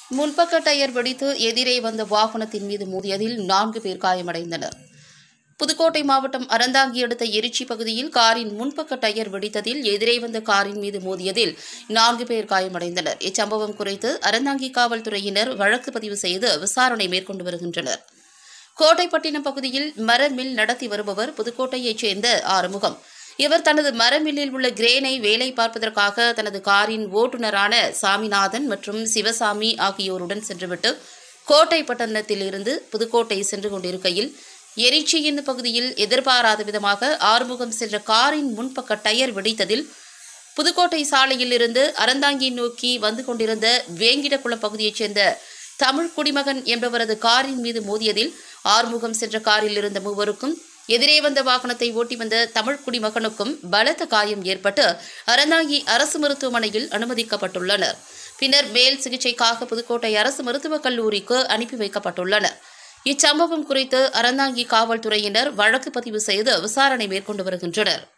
முன்பக்க டயர் வெடித்து எதிரே வந்த வாகனத்தின் மீது மோதியதில் நான்கு பேர் காயமடைந்தனர் புதுக்கோட்டை மாவட்டம் அறந்தாங்கி அடுத்த எரிச்சி பகுதியில் காரின் முன்பக்க டயர் வெடித்ததில் எதிரே வந்த காரின் மீது மோதியதில் நான்கு பேர் காயமடைந்தனர் இச்சம்பவம் குறித்து அறந்தாங்கி காவல்துறையினர் வழக்கு பதிவு செய்து விசாரணை மேற்கொண்டு வருகின்றனர் கோட்டைப்பட்டினம் பகுதியில் மர மில் நடத்தி வருபவர் புதுக்கோட்டையைச் சேர்ந்த ஆறுமுகம் இவர் தனது மரமில்லில் உள்ள கிரேனை வேலை பார்ப்பதற்காக தனது காரின் ஓட்டுநரான சாமிநாதன் மற்றும் சிவசாமி ஆகியோருடன் சென்றுவிட்டு கோட்டைப்பட்டணத்திலிருந்து புதுக்கோட்டை சென்று கொண்டிருக்கையில் எரிச்சி என்னும் பகுதியில் எதிர்பாராத விதமாக ஆறுமுகம் சென்ற காரின் முன்பக்க டயர் வெடித்ததில் புதுக்கோட்டை சாலையில் இருந்து அறந்தாங்கி நோக்கி வந்து கொண்டிருந்த வேங்கிடக்குளம் பகுதியைச் சேர்ந்த தமிழ் குடிமகன் என்பவரது காரின் மீது மோதியதில் ஆறுமுகம் சென்ற காரில் இருந்த மூவருக்கும் எதிரே வந்த வாகனத்தை ஓட்டி வந்த தமிழ் குடிமகனுக்கும் பலத்த காயம் ஏற்பட்டு அறந்தாங்கி அரசு மருத்துவமனையில் அனுமதிக்கப்பட்டுள்ளனர் பின்னர் மேல் சிகிச்சைக்காக புதுக்கோட்டை அரசு மருத்துவக் கல்லூரிக்கு அனுப்பி வைக்கப்பட்டுள்ளனர் இச்சம்பவம் குறித்து அறந்தாங்கி காவல்துறையினர் வழக்கு பதிவு செய்து விசாரணை மேற்கொண்டு வருகின்றனர்